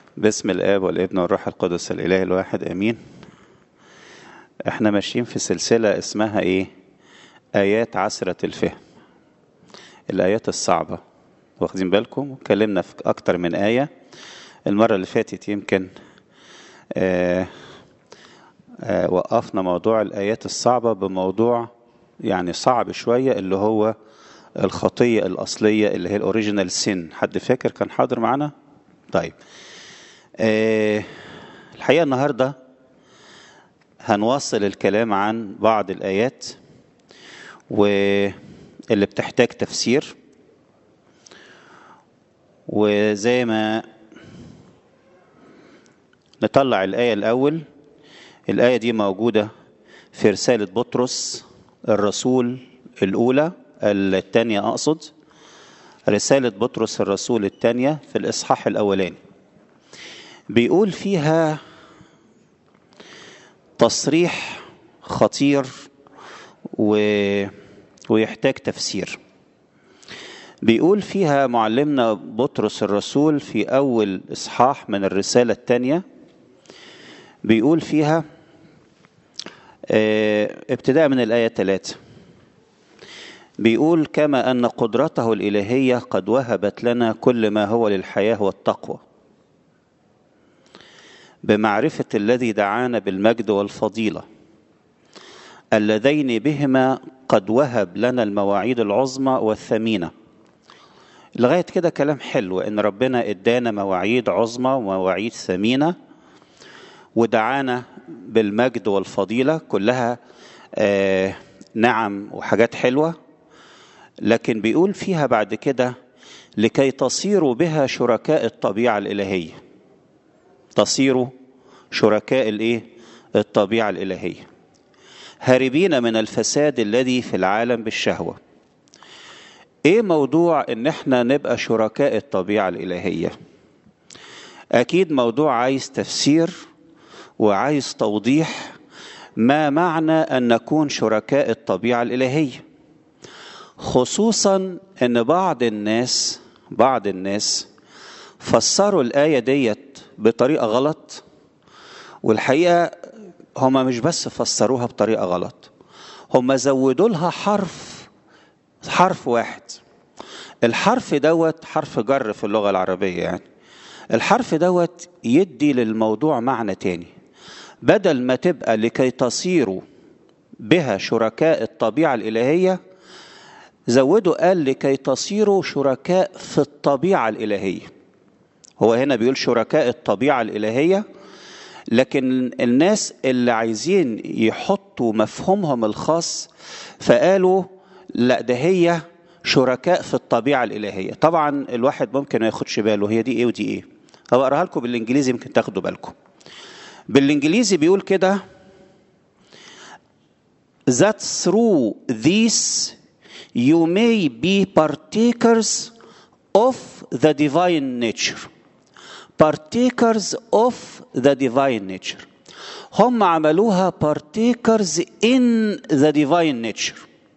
باسم الاب والابن والروح القدس الاله الواحد امين احنا ماشيين في سلسله اسمها ايه ايات عسره الفهم الايات الصعبه واخدين بالكم اتكلمنا في اكتر من ايه المره اللي فاتت يمكن آه آه وقفنا موضوع الايات الصعبه بموضوع يعني صعب شويه اللي هو الخطيه الاصليه اللي هي الاوريجينال سين حد فاكر كان حاضر معانا طيب آه الحقيقه النهارده هنواصل الكلام عن بعض الايات واللي بتحتاج تفسير وزي ما نطلع الايه الاول الايه دي موجوده في رساله بطرس الرسول الاولى الثانيه اقصد رساله بطرس الرسول الثانيه في الاصحاح الاولاني بيقول فيها تصريح خطير و... ويحتاج تفسير بيقول فيها معلمنا بطرس الرسول في أول إصحاح من الرسالة الثانية بيقول فيها ابتداء من الآية 3 بيقول كما أن قدرته الإلهية قد وهبت لنا كل ما هو للحياة والتقوى بمعرفة الذي دعانا بالمجد والفضيلة اللذين بهما قد وهب لنا المواعيد العظمى والثمينة لغاية كده كلام حلو إن ربنا إدانا مواعيد عظمى ومواعيد ثمينة ودعانا بالمجد والفضيلة كلها آه نعم وحاجات حلوة لكن بيقول فيها بعد كده لكي تصيروا بها شركاء الطبيعة الإلهية تصيروا شركاء الايه الطبيعه الالهيه هاربين من الفساد الذي في العالم بالشهوه ايه موضوع ان احنا نبقى شركاء الطبيعه الالهيه اكيد موضوع عايز تفسير وعايز توضيح ما معنى ان نكون شركاء الطبيعه الالهيه خصوصا ان بعض الناس بعض الناس فسروا الايه ديت بطريقه غلط والحقيقه هما مش بس فسروها بطريقه غلط هما زودوا لها حرف حرف واحد الحرف دوت حرف جر في اللغه العربيه يعني الحرف دوت يدي للموضوع معنى تاني بدل ما تبقى لكي تصيروا بها شركاء الطبيعه الالهيه زودوا قال لكي تصيروا شركاء في الطبيعه الالهيه هو هنا بيقول شركاء الطبيعة الإلهية لكن الناس اللي عايزين يحطوا مفهومهم الخاص فقالوا لا ده هي شركاء في الطبيعة الإلهية طبعا الواحد ممكن ما ياخدش باله هي دي ايه ودي ايه هو اقراها لكم بالانجليزي يمكن تاخدوا بالكم بالانجليزي بيقول كده that through this you may be partakers of the divine nature partakers of the divine nature هم عملوها partakers in the divine nature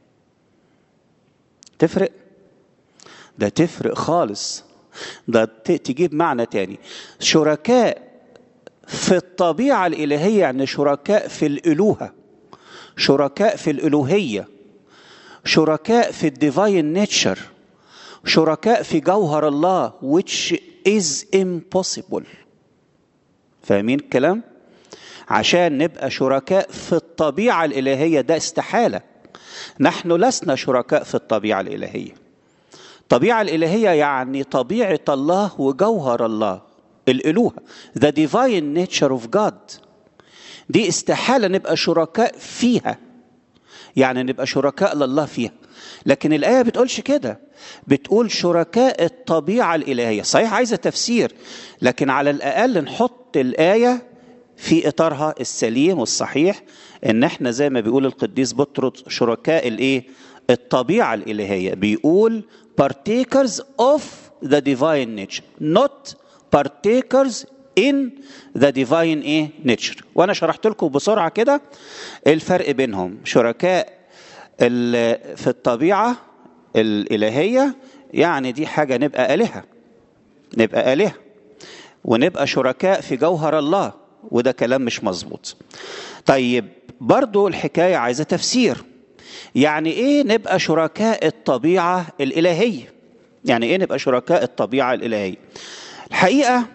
تفرق ده تفرق خالص ده تجيب معنى تاني شركاء في الطبيعة الإلهية يعني شركاء في الألوهة شركاء في الألوهية شركاء في الديفاين نيتشر شركاء في جوهر الله which is impossible فاهمين الكلام عشان نبقى شركاء في الطبيعة الإلهية ده استحالة نحن لسنا شركاء في الطبيعة الإلهية الطبيعة الإلهية يعني طبيعة الله وجوهر الله الألوهة the divine nature of God دي استحالة نبقى شركاء فيها يعني نبقى شركاء لله فيها لكن الآية بتقولش كده بتقول شركاء الطبيعة الإلهية صحيح عايزة تفسير لكن على الأقل نحط الآية في إطارها السليم والصحيح إن إحنا زي ما بيقول القديس بطرس شركاء الإيه الطبيعة الإلهية بيقول partakers of the divine nature not partakers in the divine ايه nature وانا شرحت لكم بسرعه كده الفرق بينهم شركاء في الطبيعه الالهيه يعني دي حاجه نبقى الهه نبقى الهه ونبقى شركاء في جوهر الله وده كلام مش مظبوط طيب برضو الحكاية عايزة تفسير يعني ايه نبقى شركاء الطبيعة الإلهية يعني ايه نبقى شركاء الطبيعة الإلهية الحقيقة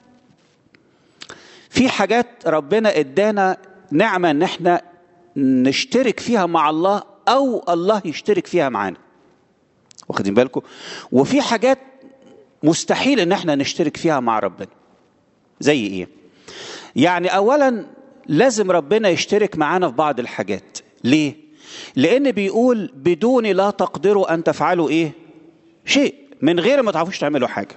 في حاجات ربنا ادانا نعمة ان احنا نشترك فيها مع الله او الله يشترك فيها معانا واخدين بالكم وفي حاجات مستحيل ان احنا نشترك فيها مع ربنا زي ايه يعني اولا لازم ربنا يشترك معانا في بعض الحاجات ليه لان بيقول بدوني لا تقدروا ان تفعلوا ايه شيء من غير ما تعرفوش تعملوا حاجه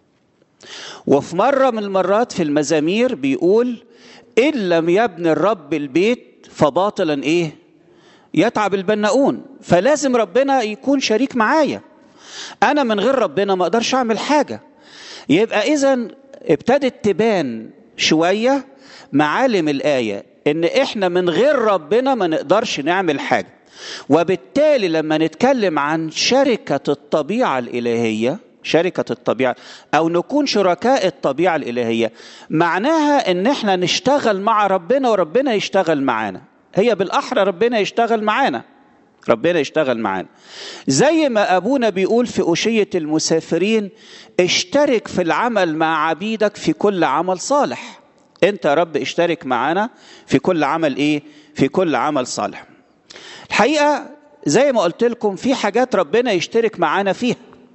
وفي مره من المرات في المزامير بيقول ان لم يبني الرب البيت فباطلا ايه يتعب البناؤون فلازم ربنا يكون شريك معايا انا من غير ربنا ما اقدرش اعمل حاجه يبقى اذا ابتدت تبان شويه معالم الايه ان احنا من غير ربنا ما نقدرش نعمل حاجه وبالتالي لما نتكلم عن شركه الطبيعه الالهيه شركة الطبيعة أو نكون شركاء الطبيعة الإلهية معناها إن إحنا نشتغل مع ربنا وربنا يشتغل معانا هي بالأحرى ربنا يشتغل معانا ربنا يشتغل معانا زي ما أبونا بيقول في أشية المسافرين اشترك في العمل مع عبيدك في كل عمل صالح أنت يا رب اشترك معانا في كل عمل إيه في كل عمل صالح الحقيقة زي ما قلت لكم في حاجات ربنا يشترك معانا فيها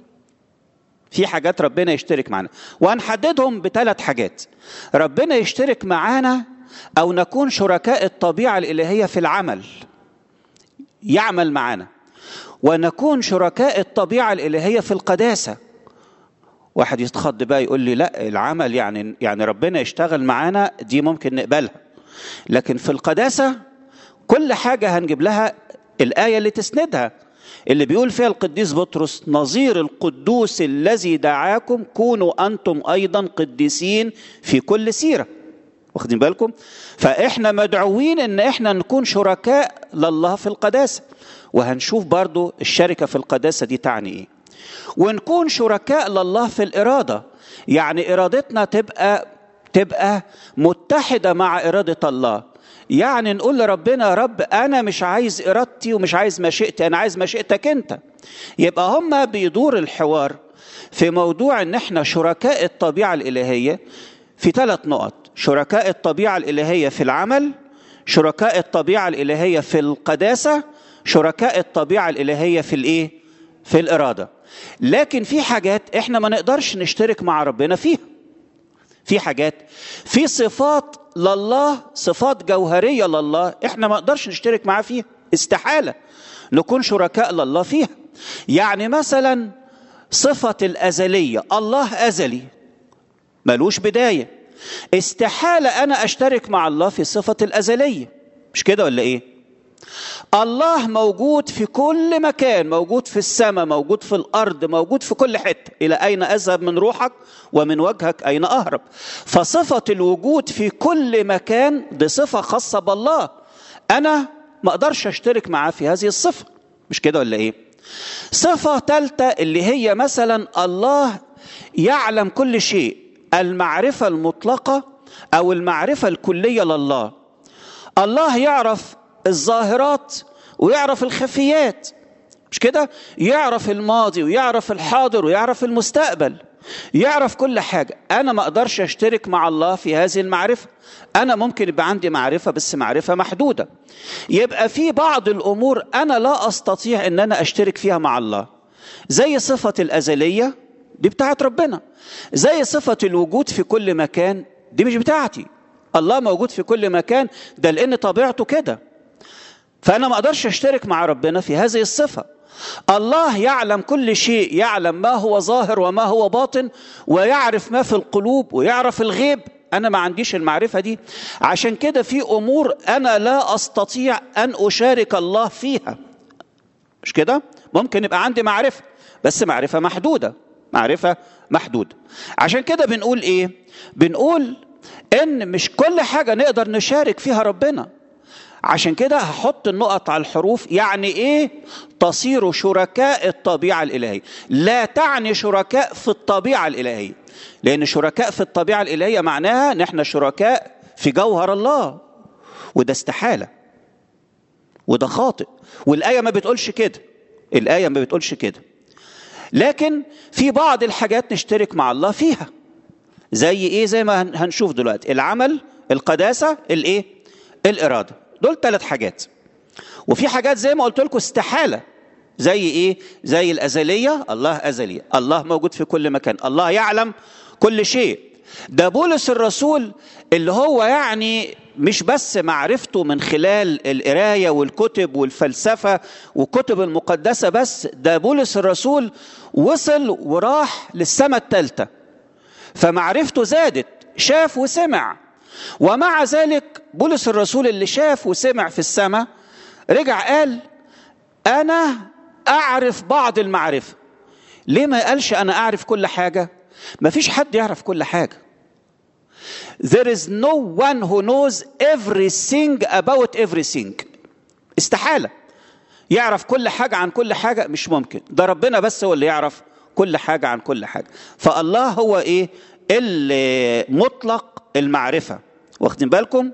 في حاجات ربنا يشترك معانا وهنحددهم بثلاث حاجات ربنا يشترك معانا او نكون شركاء الطبيعه الالهيه في العمل يعمل معانا ونكون شركاء الطبيعه الالهيه في القداسه واحد يتخض بقى يقول لي لا العمل يعني يعني ربنا يشتغل معانا دي ممكن نقبلها لكن في القداسه كل حاجه هنجيب لها الايه اللي تسندها اللي بيقول فيها القديس بطرس نظير القدوس الذي دعاكم كونوا انتم ايضا قديسين في كل سيره واخدين بالكم فاحنا مدعوين ان احنا نكون شركاء لله في القداسه وهنشوف برضو الشركه في القداسه دي تعني ايه ونكون شركاء لله في الاراده يعني ارادتنا تبقى تبقى متحده مع اراده الله يعني نقول لربنا يا رب انا مش عايز ارادتي ومش عايز مشيئتي انا عايز مشيئتك انت يبقى هما بيدور الحوار في موضوع ان احنا شركاء الطبيعه الالهيه في ثلاث نقط شركاء الطبيعه الالهيه في العمل شركاء الطبيعه الالهيه في القداسه شركاء الطبيعه الالهيه في الايه في الاراده لكن في حاجات احنا ما نقدرش نشترك مع ربنا فيها في حاجات في صفات لله صفات جوهرية لله احنا ما نقدرش نشترك معاه فيها استحالة نكون شركاء لله فيها يعني مثلا صفة الأزلية الله أزلي ملوش بداية استحالة أنا أشترك مع الله في صفة الأزلية مش كده ولا إيه الله موجود في كل مكان موجود في السماء موجود في الأرض موجود في كل حتة إلى أين أذهب من روحك ومن وجهك أين أهرب فصفة الوجود في كل مكان دي صفة خاصة بالله أنا ما أقدرش أشترك معاه في هذه الصفة مش كده ولا إيه صفة ثالثة اللي هي مثلا الله يعلم كل شيء المعرفة المطلقة أو المعرفة الكلية لله الله يعرف الظاهرات ويعرف الخفيات مش كده يعرف الماضي ويعرف الحاضر ويعرف المستقبل يعرف كل حاجة أنا ما أقدرش أشترك مع الله في هذه المعرفة أنا ممكن يبقى عندي معرفة بس معرفة محدودة يبقى في بعض الأمور أنا لا أستطيع أن أنا أشترك فيها مع الله زي صفة الأزلية دي بتاعت ربنا زي صفة الوجود في كل مكان دي مش بتاعتي الله موجود في كل مكان ده لأن طبيعته كده فأنا ما أقدرش أشترك مع ربنا في هذه الصفة الله يعلم كل شيء يعلم ما هو ظاهر وما هو باطن ويعرف ما في القلوب ويعرف الغيب أنا ما عنديش المعرفة دي عشان كده في أمور أنا لا أستطيع أن أشارك الله فيها مش كده؟ ممكن يبقى عندي معرفة بس معرفة محدودة معرفة محدودة عشان كده بنقول إيه؟ بنقول إن مش كل حاجة نقدر نشارك فيها ربنا عشان كده هحط النقط على الحروف يعني ايه تصيروا شركاء الطبيعة الإلهية لا تعني شركاء في الطبيعة الإلهية لأن شركاء في الطبيعة الإلهية معناها ان احنا شركاء في جوهر الله وده استحالة وده خاطئ والآية ما بتقولش كده الآية ما بتقولش كده لكن في بعض الحاجات نشترك مع الله فيها زي ايه زي ما هنشوف دلوقتي العمل القداسة الايه الإرادة دول ثلاث حاجات وفي حاجات زي ما قلت لكم استحالة زي ايه زي الأزلية الله أزلي الله موجود في كل مكان الله يعلم كل شيء ده بولس الرسول اللي هو يعني مش بس معرفته من خلال القرايه والكتب والفلسفه والكتب المقدسه بس ده بولس الرسول وصل وراح للسماء الثالثه فمعرفته زادت شاف وسمع ومع ذلك بولس الرسول اللي شاف وسمع في السماء رجع قال انا اعرف بعض المعرفه ليه ما قالش انا اعرف كل حاجه ما فيش حد يعرف كل حاجه There is no one who knows everything about everything. استحالة. يعرف كل حاجة عن كل حاجة مش ممكن. ده ربنا بس هو اللي يعرف كل حاجة عن كل حاجة. فالله هو ايه؟ اللي مطلق المعرفة. واخدين بالكم؟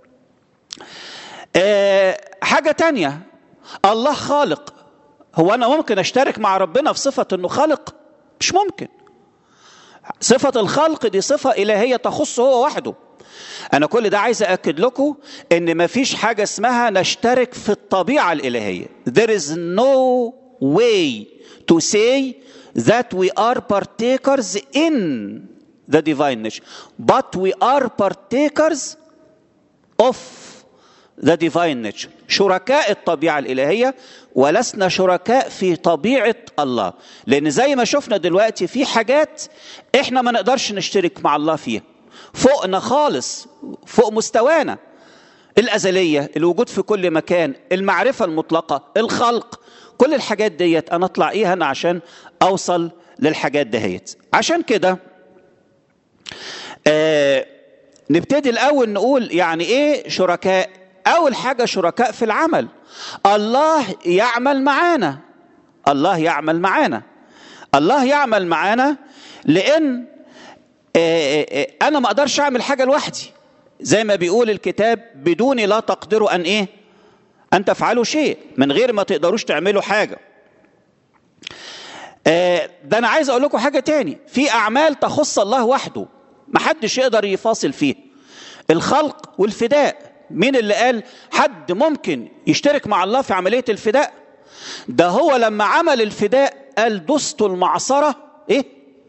آه حاجة تانية الله خالق. هو أنا ممكن أشترك مع ربنا في صفة إنه خالق؟ مش ممكن. صفة الخلق دي صفة إلهية تخص هو وحده أنا كل ده عايز أكد لكم إن مفيش حاجة اسمها نشترك في الطبيعة الإلهية There is no way to say that we are partakers in the divine nature but we are partakers of the divine nature شركاء الطبيعة الإلهية ولسنا شركاء في طبيعة الله لأن زي ما شفنا دلوقتي في حاجات إحنا ما نقدرش نشترك مع الله فيها فوقنا خالص فوق مستوانا الأزلية الوجود في كل مكان المعرفة المطلقة الخلق كل الحاجات ديت أنا أطلع إيه أنا عشان أوصل للحاجات دهيت عشان كده آه نبتدي الأول نقول يعني إيه شركاء أول حاجة شركاء في العمل الله يعمل معانا الله يعمل معانا الله يعمل معانا لأن أنا ما أقدرش أعمل حاجة لوحدي زي ما بيقول الكتاب بدوني لا تقدروا أن إيه أن تفعلوا شيء من غير ما تقدروش تعملوا حاجة ده أنا عايز أقول لكم حاجة تاني في أعمال تخص الله وحده محدش يقدر يفاصل فيه الخلق والفداء مين اللي قال حد ممكن يشترك مع الله في عملية الفداء ده هو لما عمل الفداء قال دست المعصرة ايه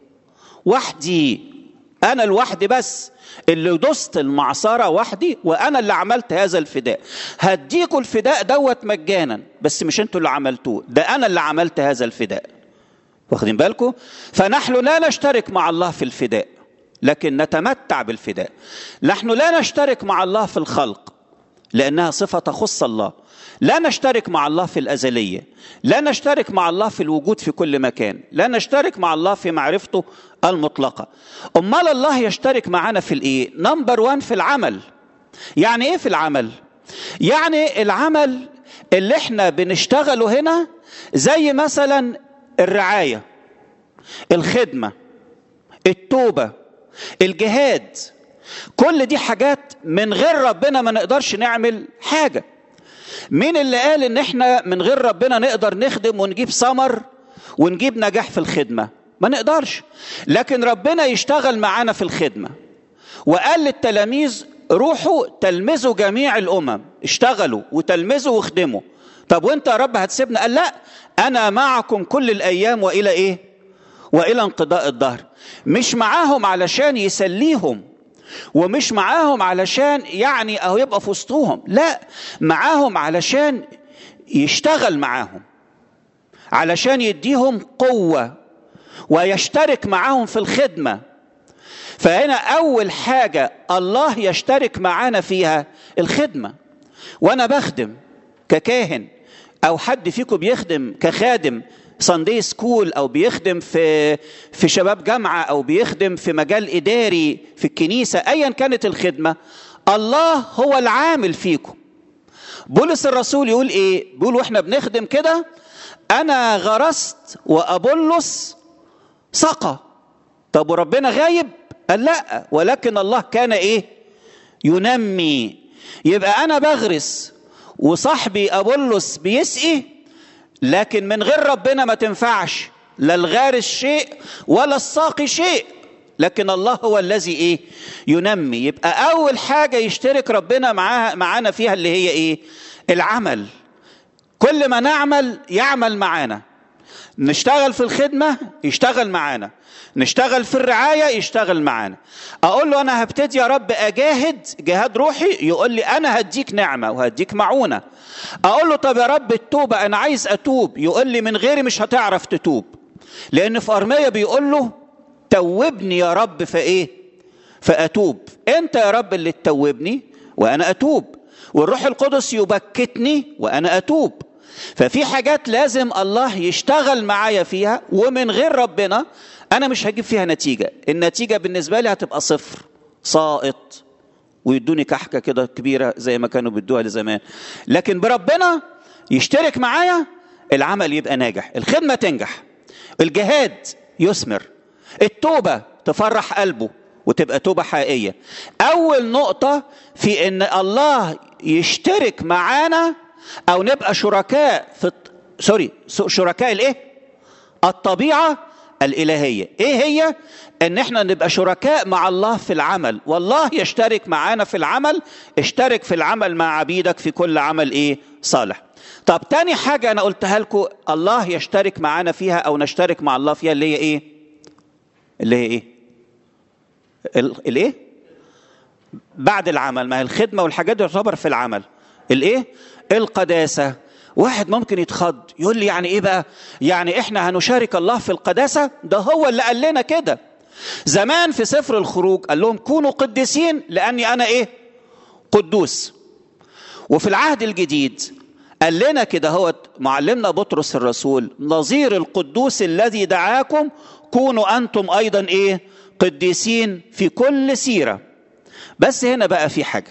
وحدي انا لوحدي بس اللي دست المعصرة وحدي وانا اللي عملت هذا الفداء هديكوا الفداء دوت مجانا بس مش انتوا اللي عملتوه ده انا اللي عملت هذا الفداء واخدين بالكم فنحن لا نشترك مع الله في الفداء لكن نتمتع بالفداء نحن لا نشترك مع الله في الخلق لانها صفه تخص الله لا نشترك مع الله في الازليه لا نشترك مع الله في الوجود في كل مكان لا نشترك مع الله في معرفته المطلقه امال الله يشترك معنا في الايه نمبر وان في العمل يعني ايه في العمل يعني العمل اللي احنا بنشتغله هنا زي مثلا الرعايه الخدمه التوبه الجهاد كل دي حاجات من غير ربنا ما نقدرش نعمل حاجة مين اللي قال ان احنا من غير ربنا نقدر نخدم ونجيب ثمر ونجيب نجاح في الخدمة ما نقدرش لكن ربنا يشتغل معانا في الخدمة وقال للتلاميذ روحوا تلمذوا جميع الأمم اشتغلوا وتلمذوا واخدموا طب وانت يا رب هتسيبنا قال لا أنا معكم كل الأيام وإلى إيه والى انقضاء الدهر مش معاهم علشان يسليهم ومش معاهم علشان يعني اهو يبقى في وسطهم لا معاهم علشان يشتغل معاهم علشان يديهم قوه ويشترك معاهم في الخدمه فهنا اول حاجه الله يشترك معانا فيها الخدمه وانا بخدم ككاهن او حد فيكم بيخدم كخادم ساندي سكول او بيخدم في في شباب جامعه او بيخدم في مجال اداري في الكنيسه ايا كانت الخدمه الله هو العامل فيكم بولس الرسول يقول ايه بيقول واحنا بنخدم كده انا غرست وابولس سقى طب وربنا غايب قال لا ولكن الله كان ايه ينمي يبقى انا بغرس وصاحبي ابولس بيسقي لكن من غير ربنا ما تنفعش لا الغارس شيء ولا الساقي شيء لكن الله هو الذي ايه ينمي يبقى اول حاجه يشترك ربنا معاها معانا فيها اللي هي ايه العمل كل ما نعمل يعمل معانا نشتغل في الخدمه يشتغل معانا نشتغل في الرعايه يشتغل معانا اقول له انا هبتدي يا رب اجاهد جهاد روحي يقول لي انا هديك نعمه وهديك معونه اقول له طب يا رب التوبه انا عايز اتوب يقول لي من غيري مش هتعرف تتوب لان في ارميه بيقول له توبني يا رب فايه فاتوب انت يا رب اللي تتوبني وانا اتوب والروح القدس يبكتني وانا اتوب ففي حاجات لازم الله يشتغل معايا فيها ومن غير ربنا انا مش هجيب فيها نتيجه النتيجه بالنسبه لي هتبقى صفر ساقط ويدوني كحكه كده كبيره زي ما كانوا بيدوها لزمان لكن بربنا يشترك معايا العمل يبقى ناجح الخدمه تنجح الجهاد يثمر التوبه تفرح قلبه وتبقى توبه حقيقيه اول نقطه في ان الله يشترك معانا او نبقى شركاء في سوري شركاء الايه الطبيعه الالهيه ايه هي ان احنا نبقى شركاء مع الله في العمل والله يشترك معانا في العمل اشترك في العمل مع عبيدك في كل عمل ايه صالح طب تاني حاجة أنا قلتها لكم الله يشترك معانا فيها أو نشترك مع الله فيها اللي هي إيه؟ اللي هي إيه؟ الإيه؟ بعد العمل ما هي الخدمة والحاجات دي تعتبر في العمل الإيه؟ القداسة واحد ممكن يتخض يقول لي يعني ايه بقى يعني احنا هنشارك الله في القداسة ده هو اللي قال لنا كده زمان في سفر الخروج قال لهم كونوا قديسين لاني انا ايه قدوس وفي العهد الجديد قال لنا كده هو معلمنا بطرس الرسول نظير القدوس الذي دعاكم كونوا انتم ايضا ايه قديسين في كل سيره بس هنا بقى في حاجه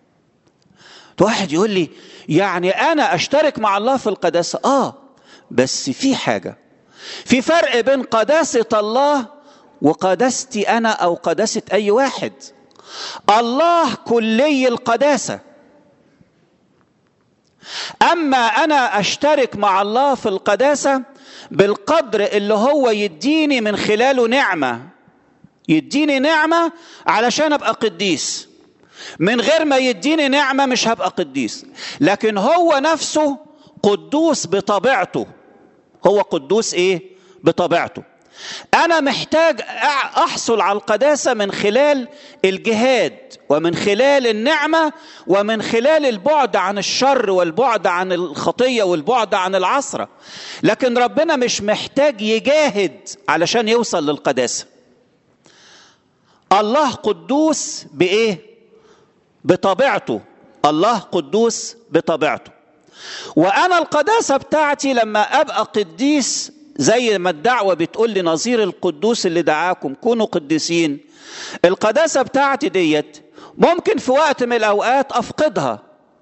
واحد يقول لي يعني انا اشترك مع الله في القداسه اه بس في حاجه في فرق بين قداسه الله وقداستي انا او قداسه اي واحد الله كلي القداسه اما انا اشترك مع الله في القداسه بالقدر اللي هو يديني من خلاله نعمه يديني نعمه علشان ابقى قديس من غير ما يديني نعمه مش هبقى قديس لكن هو نفسه قدوس بطبيعته هو قدوس ايه بطبيعته انا محتاج احصل على القداسه من خلال الجهاد ومن خلال النعمه ومن خلال البعد عن الشر والبعد عن الخطيه والبعد عن العصره لكن ربنا مش محتاج يجاهد علشان يوصل للقداسه الله قدوس بايه بطبيعته الله قدوس بطبيعته وانا القداسه بتاعتي لما ابقى قديس زي ما الدعوة بتقول لي نظير القدوس اللي دعاكم كونوا قديسين القداسة بتاعتي ديت ممكن في وقت من الأوقات أفقدها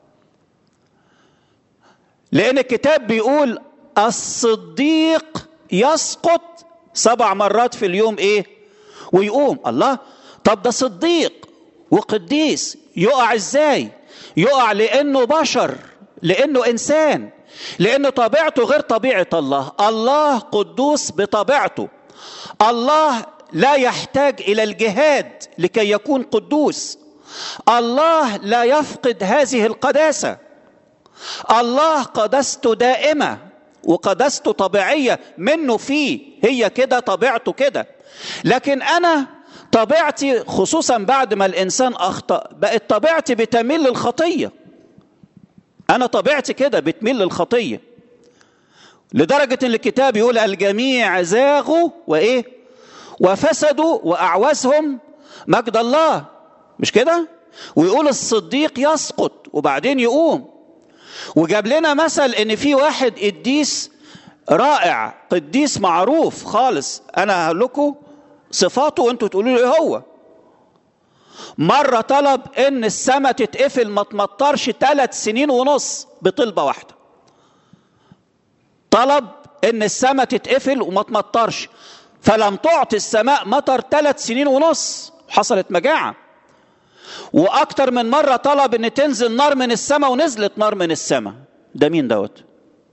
لأن الكتاب بيقول الصديق يسقط سبع مرات في اليوم إيه ويقوم الله طب ده صديق وقديس يقع إزاي يقع لأنه بشر لأنه إنسان لأن طبيعته غير طبيعة الله الله قدوس بطبيعته الله لا يحتاج إلى الجهاد لكي يكون قدوس الله لا يفقد هذه القداسة الله قدسته دائمة وقدسته طبيعية منه فيه هي كده طبيعته كده لكن أنا طبيعتي خصوصا بعد ما الإنسان أخطأ بقت طبيعتي بتميل للخطية أنا طبيعتي كده بتميل للخطية لدرجة إن الكتاب يقول الجميع زاغوا وإيه؟ وفسدوا وأعوزهم مجد الله مش كده؟ ويقول الصديق يسقط وبعدين يقوم وجاب لنا مثل إن في واحد قديس رائع قديس معروف خالص أنا هقول لكم صفاته وأنتوا تقولوا لي إيه هو مرة طلب ان السماء تتقفل ما تمطرش ثلاث سنين ونص بطلبة واحدة طلب ان السماء تتقفل وما تمطرش فلم تعطي السماء مطر ثلاث سنين ونص حصلت مجاعة واكتر من مرة طلب ان تنزل نار من السماء ونزلت نار من السماء ده مين دوت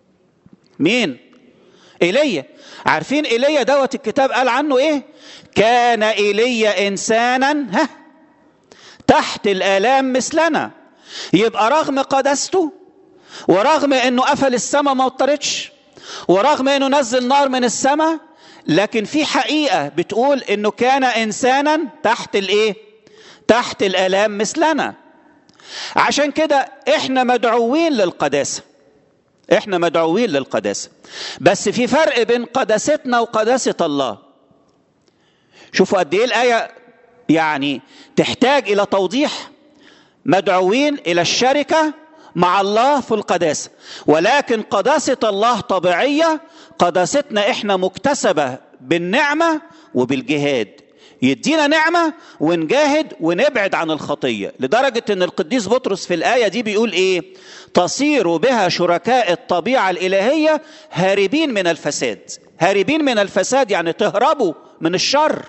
مين ايليا عارفين ايليا دوت الكتاب قال عنه ايه كان ايليا انسانا ها تحت الالام مثلنا يبقى رغم قداسته ورغم انه قفل السماء ما اضطرتش ورغم انه نزل نار من السماء لكن في حقيقه بتقول انه كان انسانا تحت الايه تحت الالام مثلنا عشان كده احنا مدعوين للقداسه احنا مدعوين للقداسه بس في فرق بين قداستنا وقداسه الله شوفوا قد ايه الايه يعني تحتاج الى توضيح مدعوين الى الشركه مع الله في القداسه ولكن قداسه الله طبيعيه قداستنا احنا مكتسبه بالنعمه وبالجهاد يدينا نعمه ونجاهد ونبعد عن الخطيه لدرجه ان القديس بطرس في الايه دي بيقول ايه تصير بها شركاء الطبيعه الالهيه هاربين من الفساد هاربين من الفساد يعني تهربوا من الشر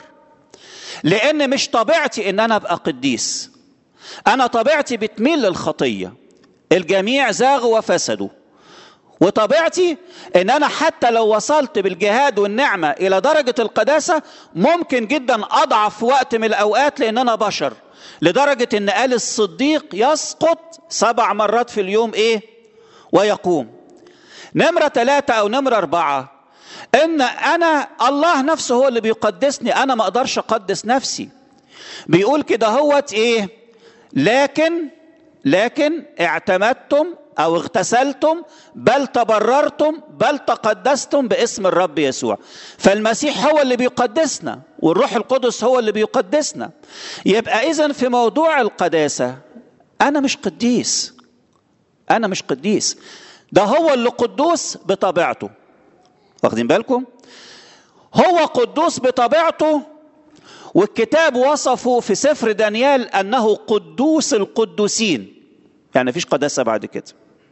لان مش طبيعتي ان انا ابقى قديس انا طبيعتي بتميل للخطيه الجميع زاغوا وفسدوا وطبيعتي ان انا حتى لو وصلت بالجهاد والنعمه الى درجه القداسه ممكن جدا اضعف في وقت من الاوقات لان انا بشر لدرجه ان قال الصديق يسقط سبع مرات في اليوم ايه ويقوم نمره ثلاثه او نمره اربعه ان انا الله نفسه هو اللي بيقدسني انا ما اقدرش اقدس نفسي بيقول كده هوت ايه لكن لكن اعتمدتم او اغتسلتم بل تبررتم بل تقدستم باسم الرب يسوع فالمسيح هو اللي بيقدسنا والروح القدس هو اللي بيقدسنا يبقى اذا في موضوع القداسه انا مش قديس انا مش قديس ده هو اللي قدوس بطبيعته واخدين بالكم هو قدوس بطبيعته والكتاب وصفه في سفر دانيال انه قدوس القدوسين يعني مفيش قداسه بعد كده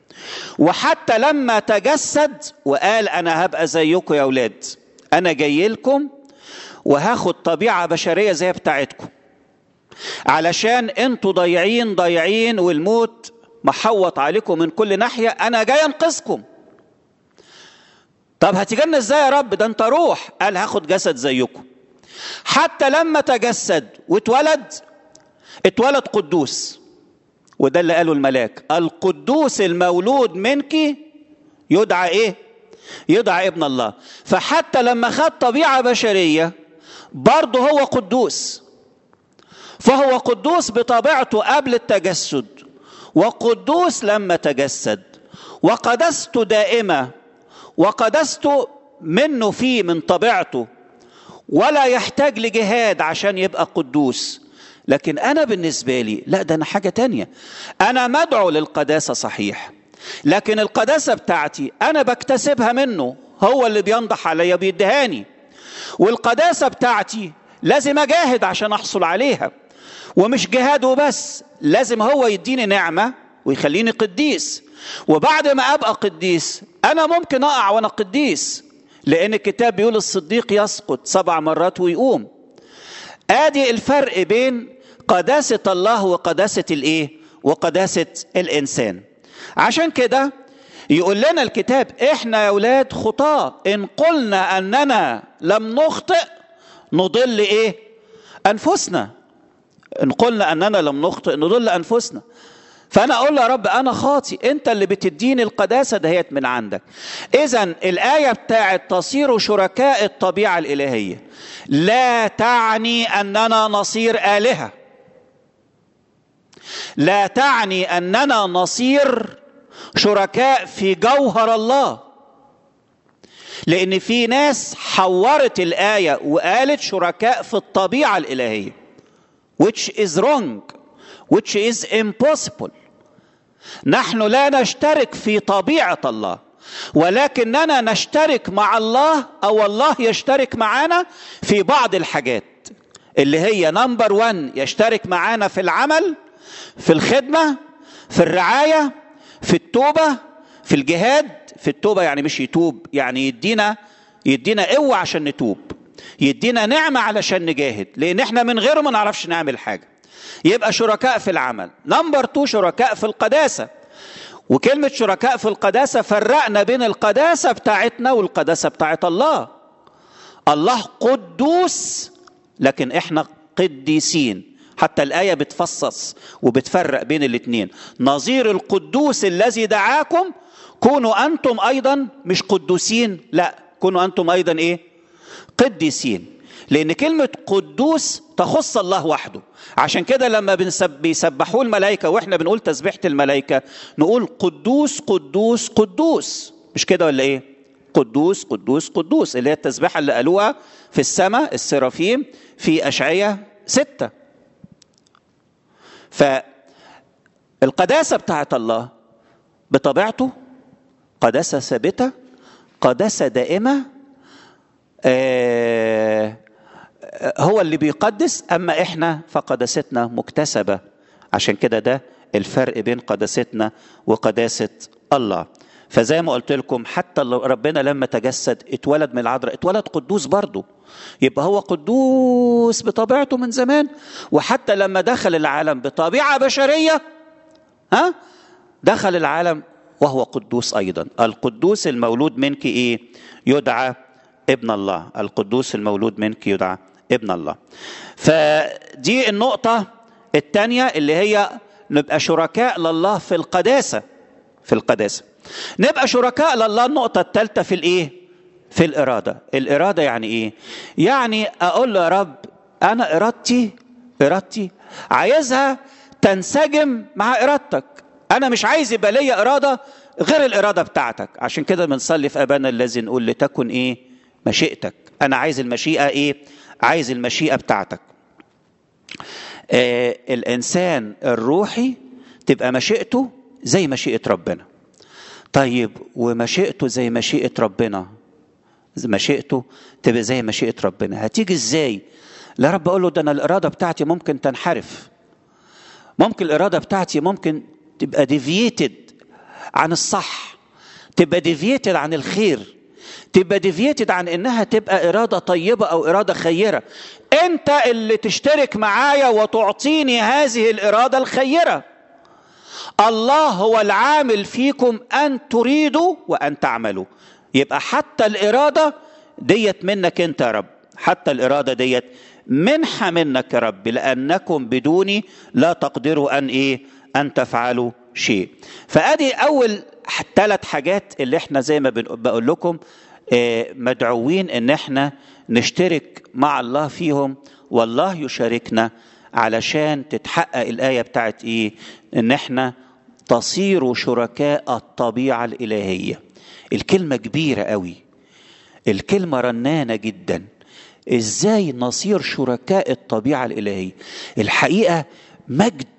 وحتى لما تجسد وقال انا هبقى زيكم يا اولاد انا جاي لكم وهاخد طبيعه بشريه زي بتاعتكم علشان انتوا ضايعين ضايعين والموت محوط عليكم من كل ناحيه انا جاي انقذكم طب هتجنن ازاي يا رب ده انت روح قال هاخد جسد زيكم حتى لما تجسد واتولد اتولد قدوس وده اللي قاله الملاك القدوس المولود منك يدعى ايه يدعى ابن الله فحتى لما خد طبيعة بشرية برضه هو قدوس فهو قدوس بطبيعته قبل التجسد وقدوس لما تجسد وقدسته دائمة وقدسته منه فيه من طبيعته ولا يحتاج لجهاد عشان يبقى قدوس لكن أنا بالنسبة لي لا ده أنا حاجة تانية أنا مدعو للقداسة صحيح لكن القداسة بتاعتي أنا بكتسبها منه هو اللي بينضح عليا بيدهاني والقداسة بتاعتي لازم أجاهد عشان أحصل عليها ومش جهاد وبس لازم هو يديني نعمة ويخليني قديس وبعد ما أبقى قديس أنا ممكن أقع وأنا قديس لأن الكتاب بيقول الصديق يسقط سبع مرات ويقوم ادي الفرق بين قداسة الله وقداسة الايه وقداسة الانسان عشان كده يقول لنا الكتاب احنا يا اولاد خطاة ان قلنا اننا لم نخطئ نضل ايه انفسنا ان قلنا اننا لم نخطئ نضل انفسنا فانا اقول له يا رب انا خاطي انت اللي بتديني القداسه دهيت من عندك اذا الايه بتاعت تصير شركاء الطبيعه الالهيه لا تعني اننا نصير الهه لا تعني اننا نصير شركاء في جوهر الله لان في ناس حورت الايه وقالت شركاء في الطبيعه الالهيه which is wrong which is impossible نحن لا نشترك في طبيعه الله ولكننا نشترك مع الله او الله يشترك معنا في بعض الحاجات اللي هي نمبر 1 يشترك معانا في العمل في الخدمة في الرعاية في التوبة في الجهاد في التوبة يعني مش يتوب يعني يدينا يدينا قوة عشان نتوب يدينا نعمة علشان نجاهد لأن احنا من غيره ما نعرفش نعمل حاجة يبقى شركاء في العمل نمبر 2 شركاء في القداسة وكلمة شركاء في القداسة فرقنا بين القداسة بتاعتنا والقداسة بتاعت الله الله قدوس لكن احنا قديسين حتى الآية بتفصص وبتفرق بين الاثنين نظير القدوس الذي دعاكم كونوا أنتم أيضا مش قدوسين لا كونوا أنتم أيضا إيه قديسين لأن كلمة قدوس تخص الله وحده عشان كده لما بنسب بيسبحوا الملائكة وإحنا بنقول تسبيحة الملائكة نقول قدوس قدوس قدوس مش كده ولا إيه قدوس قدوس قدوس اللي هي التسبيحة اللي قالوها في السماء السرافيم في أشعية ستة فالقداسة بتاعت الله بطبيعته قداسة ثابتة قداسة دائمة آه هو اللي بيقدس أما إحنا فقداستنا مكتسبة عشان كده ده الفرق بين قداستنا وقداسة الله فزي ما قلت لكم حتى ربنا لما تجسد اتولد من العذراء اتولد قدوس برضه يبقى هو قدوس بطبيعته من زمان وحتى لما دخل العالم بطبيعه بشريه ها دخل العالم وهو قدوس ايضا القدوس المولود منك ايه يدعى ابن الله القدوس المولود منك يدعى ابن الله فدي النقطه الثانيه اللي هي نبقى شركاء لله في القداسه في القداسه نبقى شركاء لله النقطة الثالثة في الإيه؟ في الإرادة، الإرادة يعني إيه؟ يعني أقول له يا رب أنا إرادتي إرادتي عايزها تنسجم مع إرادتك، أنا مش عايز يبقى ليا إرادة غير الإرادة بتاعتك، عشان كده بنصلي في أبانا الذي نقول لتكن إيه؟ مشيئتك، أنا عايز المشيئة إيه؟ عايز المشيئة بتاعتك. آه الإنسان الروحي تبقى مشيئته زي مشيئة ربنا. طيب ومشيئته زي مشيئة ربنا مشيئته تبقى زي مشيئة ربنا هتيجي ازاي لا رب اقول له ده انا الاراده بتاعتي ممكن تنحرف ممكن الاراده بتاعتي ممكن تبقى ديفييتد عن الصح تبقى ديفييتد عن الخير تبقى ديفييتد عن انها تبقى اراده طيبه او اراده خيره انت اللي تشترك معايا وتعطيني هذه الاراده الخيره الله هو العامل فيكم ان تريدوا وان تعملوا يبقى حتى الاراده ديت منك انت يا رب حتى الاراده ديت منحه منك يا رب لانكم بدوني لا تقدروا ان ايه ان تفعلوا شيء فادي اول ثلاث حاجات اللي احنا زي ما بقول لكم مدعوين ان احنا نشترك مع الله فيهم والله يشاركنا علشان تتحقق الايه بتاعت ايه ان احنا تصيروا شركاء الطبيعه الالهيه الكلمه كبيره قوي الكلمه رنانه جدا ازاي نصير شركاء الطبيعه الالهيه الحقيقه مجد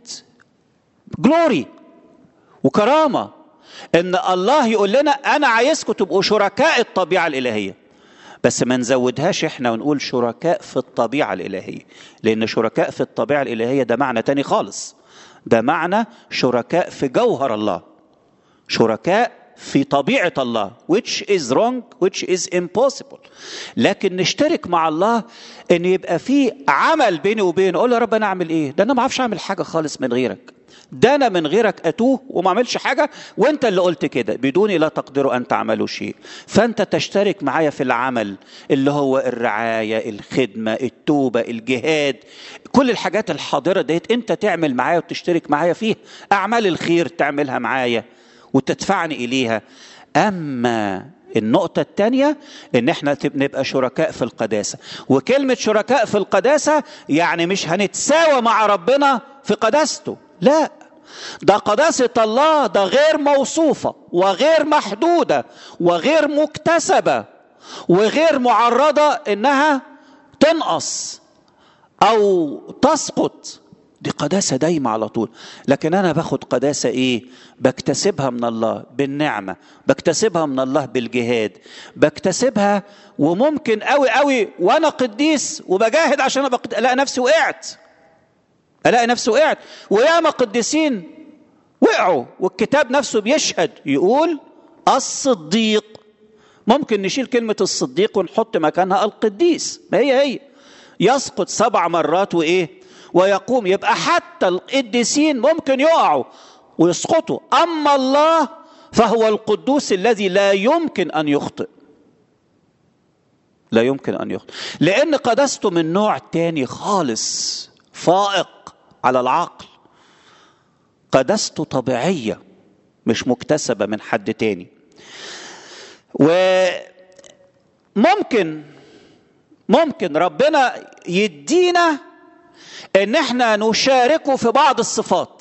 جلوري وكرامه ان الله يقول لنا انا عايزكم تبقوا شركاء الطبيعه الالهيه بس ما نزودهاش احنا ونقول شركاء في الطبيعه الالهيه لان شركاء في الطبيعه الالهيه ده معنى تاني خالص ده معنى شركاء في جوهر الله شركاء في طبيعة الله which is wrong which is impossible لكن نشترك مع الله ان يبقى في عمل بيني وبينه اقول يا رب انا اعمل ايه ده انا ما اعرفش اعمل حاجة خالص من غيرك ده انا من غيرك اتوه وما اعملش حاجه وانت اللي قلت كده بدوني لا تقدروا ان تعملوا شيء فانت تشترك معايا في العمل اللي هو الرعايه الخدمه التوبه الجهاد كل الحاجات الحاضره ديت انت تعمل معايا وتشترك معايا فيها اعمال الخير تعملها معايا وتدفعني اليها اما النقطة الثانية إن إحنا نبقى شركاء في القداسة، وكلمة شركاء في القداسة يعني مش هنتساوى مع ربنا في قداسته، لا ده قداسة الله ده غير موصوفة وغير محدودة وغير مكتسبة وغير معرضة إنها تنقص أو تسقط دي قداسة دايمة على طول لكن أنا باخد قداسة إيه بكتسبها من الله بالنعمة بكتسبها من الله بالجهاد بكتسبها وممكن قوي قوي وأنا قديس وبجاهد عشان أبقى ألاقي نفسي وقعت ألاقي نفسي وقعت وياما قديسين وقعوا والكتاب نفسه بيشهد يقول الصديق ممكن نشيل كلمة الصديق ونحط مكانها القديس ما هي هي يسقط سبع مرات وإيه ويقوم يبقى حتى القديسين ممكن يقعوا ويسقطوا أما الله فهو القدوس الذي لا يمكن أن يخطئ لا يمكن أن يخطئ لأن قدسته من نوع تاني خالص فائق على العقل قدسته طبيعية مش مكتسبة من حد تاني وممكن ممكن ربنا يدينا ان احنا نشاركه في بعض الصفات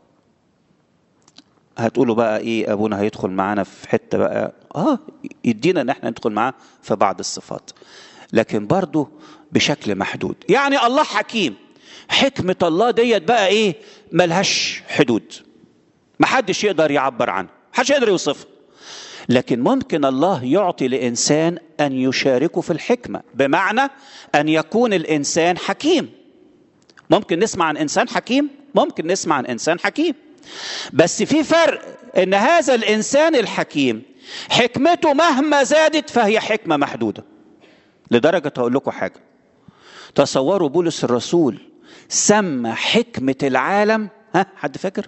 هتقولوا بقى ايه ابونا هيدخل معانا في حته بقى اه يدينا ان احنا ندخل معاه في بعض الصفات لكن برضه بشكل محدود يعني الله حكيم حكمة الله ديت بقى ايه ملهاش حدود محدش يقدر يعبر عنها محدش يقدر يوصفها لكن ممكن الله يعطي لإنسان أن يشاركه في الحكمة بمعنى أن يكون الإنسان حكيم ممكن نسمع عن إنسان حكيم ممكن نسمع عن إنسان حكيم بس في فرق ان هذا الانسان الحكيم حكمته مهما زادت فهي حكمه محدوده لدرجه هقول لكم حاجه تصوروا بولس الرسول سمى حكمه العالم ها حد فاكر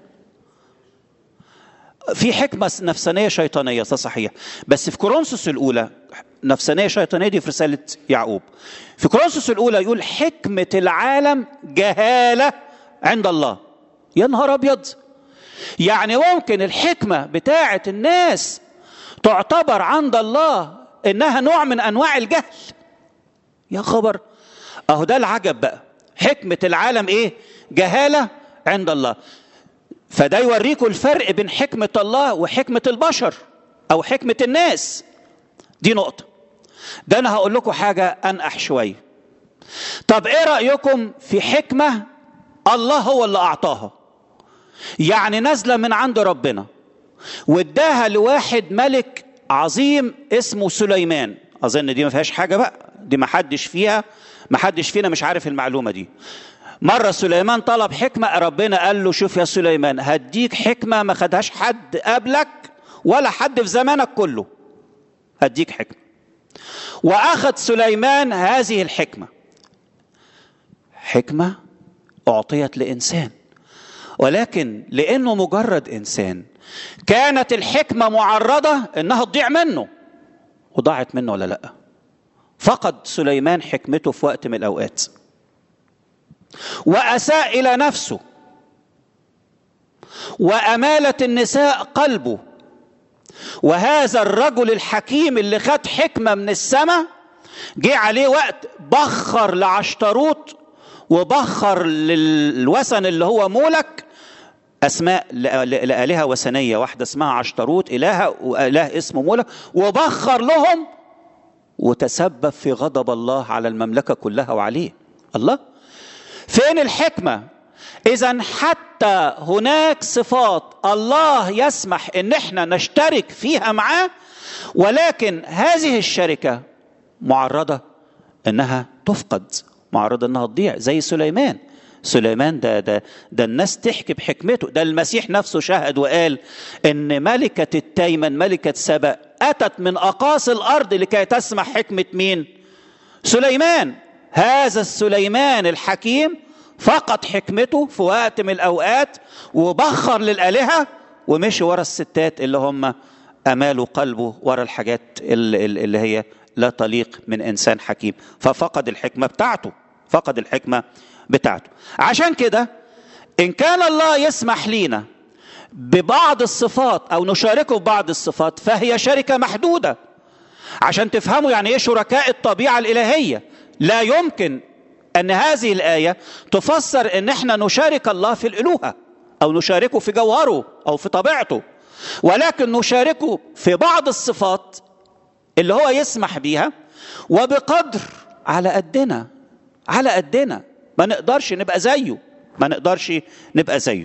في حكمه نفسانيه شيطانيه ده صحيح بس في كورنثوس الاولى نفسانيه شيطانيه دي في رساله يعقوب في كورنثوس الاولى يقول حكمه العالم جهاله عند الله يا نهار ابيض يعني ممكن الحكمة بتاعة الناس تعتبر عند الله إنها نوع من أنواع الجهل يا خبر أهو ده العجب بقى حكمة العالم إيه جهالة عند الله فده يوريكم الفرق بين حكمة الله وحكمة البشر أو حكمة الناس دي نقطة ده أنا هقول لكم حاجة أنقح شوية طب إيه رأيكم في حكمة الله هو اللي أعطاها يعني نازله من عند ربنا واداها لواحد ملك عظيم اسمه سليمان اظن دي ما فيهاش حاجه بقى دي ما حدش فيها ما حدش فينا مش عارف المعلومه دي مره سليمان طلب حكمه ربنا قال له شوف يا سليمان هديك حكمه ما خدهاش حد قبلك ولا حد في زمانك كله هديك حكمه واخذ سليمان هذه الحكمه حكمه اعطيت لانسان ولكن لانه مجرد انسان كانت الحكمه معرضه انها تضيع منه وضاعت منه ولا لا فقد سليمان حكمته في وقت من الاوقات واساء الى نفسه وامالت النساء قلبه وهذا الرجل الحكيم اللي خد حكمه من السماء جه عليه وقت بخر لعشتروت وبخر للوثن اللي هو مولك اسماء لالهه وثنيه واحده اسمها عشتروت الهه واله اسمه مولك وبخر لهم وتسبب في غضب الله على المملكه كلها وعليه الله فين الحكمه اذا حتى هناك صفات الله يسمح ان احنا نشترك فيها معاه ولكن هذه الشركه معرضه انها تفقد معرضه انها تضيع زي سليمان سليمان ده ده ده الناس تحكي بحكمته ده المسيح نفسه شهد وقال ان ملكه التيمن ملكه سبأ اتت من اقاصي الارض لكي تسمع حكمه مين سليمان هذا السليمان الحكيم فقد حكمته في وقت من الاوقات وبخر للالهه ومشي ورا الستات اللي هم امالوا قلبه ورا الحاجات اللي, اللي هي لا تليق من انسان حكيم ففقد الحكمه بتاعته فقد الحكمه بتاعته عشان كده ان كان الله يسمح لينا ببعض الصفات او نشاركه في بعض الصفات فهي شركه محدوده عشان تفهموا يعني ايه شركاء الطبيعه الالهيه لا يمكن ان هذه الايه تفسر ان احنا نشارك الله في الالوهه او نشاركه في جوهره او في طبيعته ولكن نشاركه في بعض الصفات اللي هو يسمح بيها وبقدر على قدنا على قدنا ما نقدرش نبقى زيه ما نقدرش نبقى زيه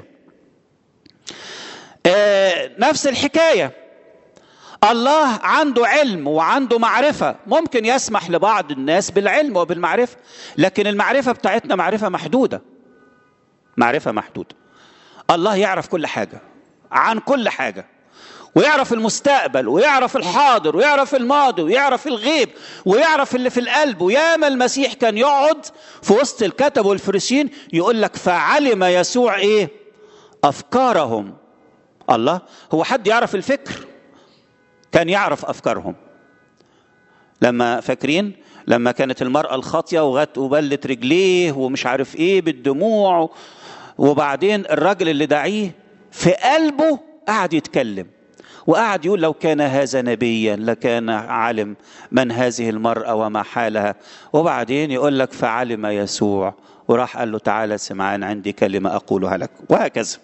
آه نفس الحكايه الله عنده علم وعنده معرفة ممكن يسمح لبعض الناس بالعلم وبالمعرفة لكن المعرفة بتاعتنا معرفة محدودة معرفة محدودة الله يعرف كل حاجة عن كل حاجة ويعرف المستقبل ويعرف الحاضر ويعرف الماضي ويعرف الغيب ويعرف اللي في القلب وياما المسيح كان يقعد في وسط الكتب والفريسين يقول لك فعلم يسوع ايه افكارهم الله هو حد يعرف الفكر كان يعرف افكارهم لما فاكرين لما كانت المرأة الخاطية وغت وبلت رجليه ومش عارف ايه بالدموع وبعدين الراجل اللي دعيه في قلبه قعد يتكلم وقعد يقول لو كان هذا نبيا لكان علم من هذه المرأة وما حالها وبعدين يقول لك فعلم يسوع وراح قال له تعالى سمعان عندي كلمة أقولها لك وهكذا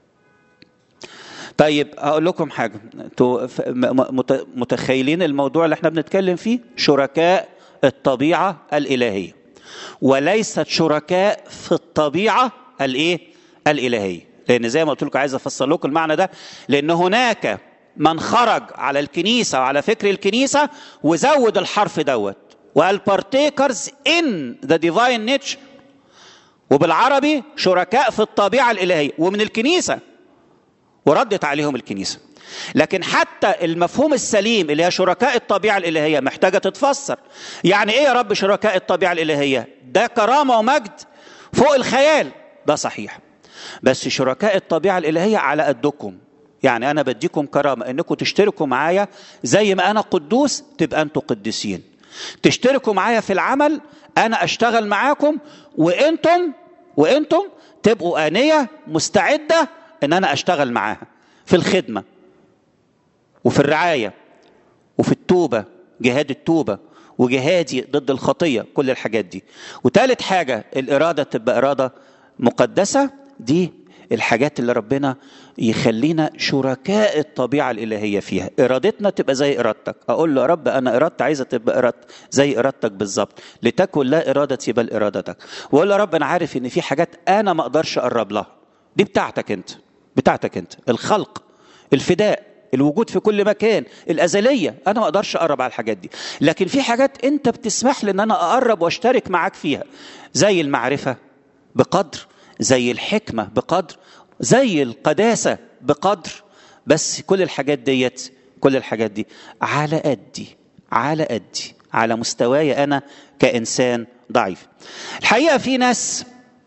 طيب اقول لكم حاجه انتوا متخيلين الموضوع اللي احنا بنتكلم فيه شركاء الطبيعه الالهيه وليست شركاء في الطبيعه الايه الالهيه لان زي ما قلت لكم عايز افسر لكم المعنى ده لان هناك من خرج على الكنيسه وعلى فكر الكنيسه وزود الحرف دوت وقال partakers in the divine nature وبالعربي شركاء في الطبيعه الالهيه ومن الكنيسه وردت عليهم الكنيسه لكن حتى المفهوم السليم اللي هي شركاء الطبيعه الالهيه محتاجه تتفسر يعني ايه يا رب شركاء الطبيعه الالهيه ده كرامه ومجد فوق الخيال ده صحيح بس شركاء الطبيعه الالهيه على قدكم يعني انا بديكم كرامه انكم تشتركوا معايا زي ما انا قدوس تبقى انتوا قديسين تشتركوا معايا في العمل انا اشتغل معاكم وانتم وانتم تبقوا انيه مستعده ان انا اشتغل معاها في الخدمه وفي الرعايه وفي التوبه جهاد التوبه وجهادي ضد الخطيه كل الحاجات دي وثالث حاجه الاراده تبقى اراده مقدسه دي الحاجات اللي ربنا يخلينا شركاء الطبيعة الإلهية فيها إرادتنا تبقى زي إرادتك أقول له يا رب أنا إرادتي عايزة تبقى إرادت زي إرادتك بالظبط لتكن لا إرادتي بل إرادتك وأقول له يا رب أنا عارف إن في حاجات أنا ما أقدرش أقرب لها دي بتاعتك أنت بتاعتك أنت الخلق الفداء الوجود في كل مكان الأزلية أنا ما أقدرش أقرب على الحاجات دي لكن في حاجات أنت بتسمح لي أن أنا أقرب وأشترك معاك فيها زي المعرفة بقدر زي الحكمة بقدر زي القداسة بقدر بس كل الحاجات ديت كل الحاجات دي على قدي على قدي على مستواي أنا كإنسان ضعيف الحقيقة في ناس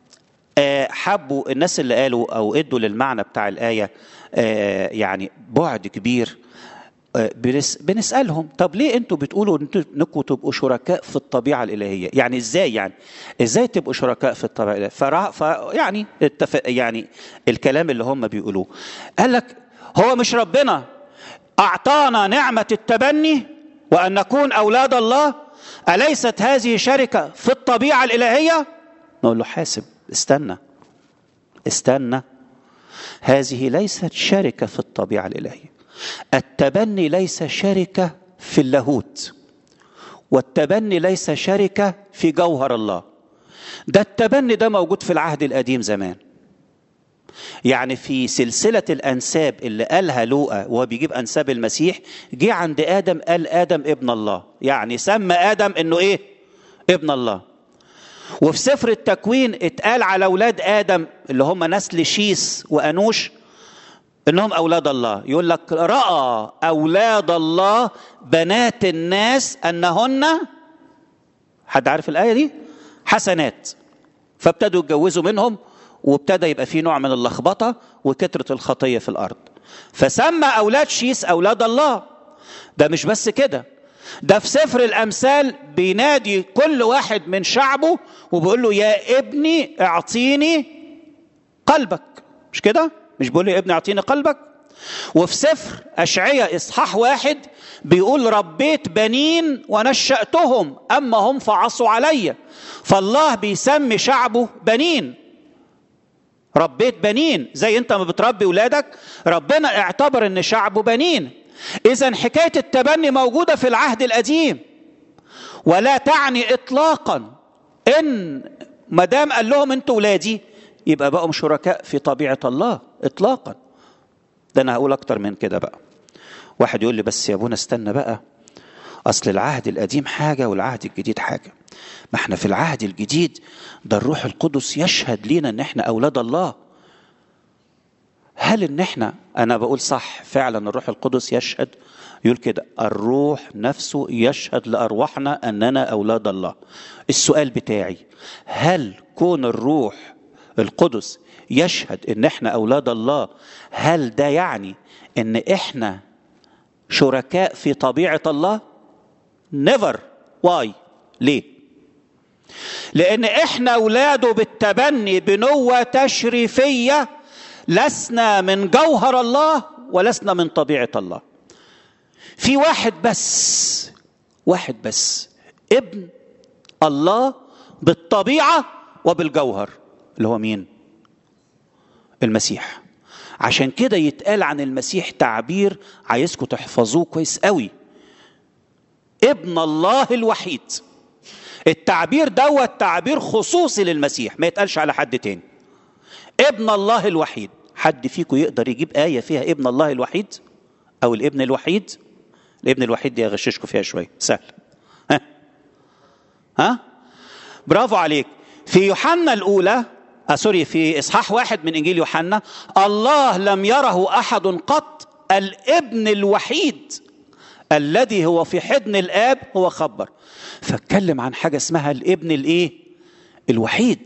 حبوا الناس اللي قالوا أو ادوا للمعنى بتاع الآية يعني بعد كبير بنسالهم طب ليه انتوا بتقولوا انكم تبقوا شركاء في الطبيعه الالهيه يعني ازاي يعني ازاي تبقوا شركاء في الطبيعه الالهيه فرا ف يعني التف... يعني الكلام اللي هم بيقولوه قال لك هو مش ربنا اعطانا نعمه التبني وان نكون اولاد الله اليست هذه شركه في الطبيعه الالهيه نقول له حاسب استنى استنى هذه ليست شركه في الطبيعه الالهيه التبني ليس شركة في اللاهوت والتبني ليس شركة في جوهر الله ده التبني ده موجود في العهد القديم زمان يعني في سلسلة الأنساب اللي قالها لوقا وهو بيجيب أنساب المسيح جه عند آدم قال آدم ابن الله يعني سمى آدم إنه إيه ابن الله وفي سفر التكوين اتقال على أولاد آدم اللي هم نسل شيس وأنوش انهم اولاد الله يقول لك راى اولاد الله بنات الناس انهن حد عارف الايه دي حسنات فابتدوا يتجوزوا منهم وابتدى يبقى في نوع من اللخبطه وكثره الخطيه في الارض فسمى اولاد شيس اولاد الله ده مش بس كده ده في سفر الامثال بينادي كل واحد من شعبه وبيقول له يا ابني اعطيني قلبك مش كده مش بيقول يا ابني اعطيني قلبك وفي سفر أشعية إصحاح واحد بيقول ربيت بنين ونشأتهم أما هم فعصوا علي فالله بيسمي شعبه بنين ربيت بنين زي انت ما بتربي ولادك ربنا اعتبر ان شعبه بنين اذا حكايه التبني موجوده في العهد القديم ولا تعني اطلاقا ان ما دام قال لهم انتوا ولادي يبقى بقوا شركاء في طبيعة الله إطلاقا ده أنا هقول أكتر من كده بقى واحد يقول لي بس يا ابونا استنى بقى أصل العهد القديم حاجة والعهد الجديد حاجة ما احنا في العهد الجديد ده الروح القدس يشهد لينا ان احنا أولاد الله هل ان احنا انا بقول صح فعلا الروح القدس يشهد يقول كده الروح نفسه يشهد لارواحنا اننا اولاد الله السؤال بتاعي هل كون الروح القدس يشهد ان احنا اولاد الله هل ده يعني ان احنا شركاء في طبيعه الله نيفر واي ليه لان احنا اولاده بالتبني بنوه تشريفيه لسنا من جوهر الله ولسنا من طبيعه الله في واحد بس واحد بس ابن الله بالطبيعه وبالجوهر اللي هو مين المسيح عشان كده يتقال عن المسيح تعبير عايزكم تحفظوه كويس قوي ابن الله الوحيد التعبير دوت تعبير خصوصي للمسيح ما يتقالش على حد تاني ابن الله الوحيد حد فيكم يقدر يجيب آية فيها ابن الله الوحيد أو الابن الوحيد الابن الوحيد دي أغششكم فيها شوية سهل ها ها برافو عليك في يوحنا الأولى آه سوري في إصحاح واحد من إنجيل يوحنا الله لم يره أحد قط الابن الوحيد الذي هو في حضن الآب هو خبر فاتكلم عن حاجة اسمها الابن الإيه الوحيد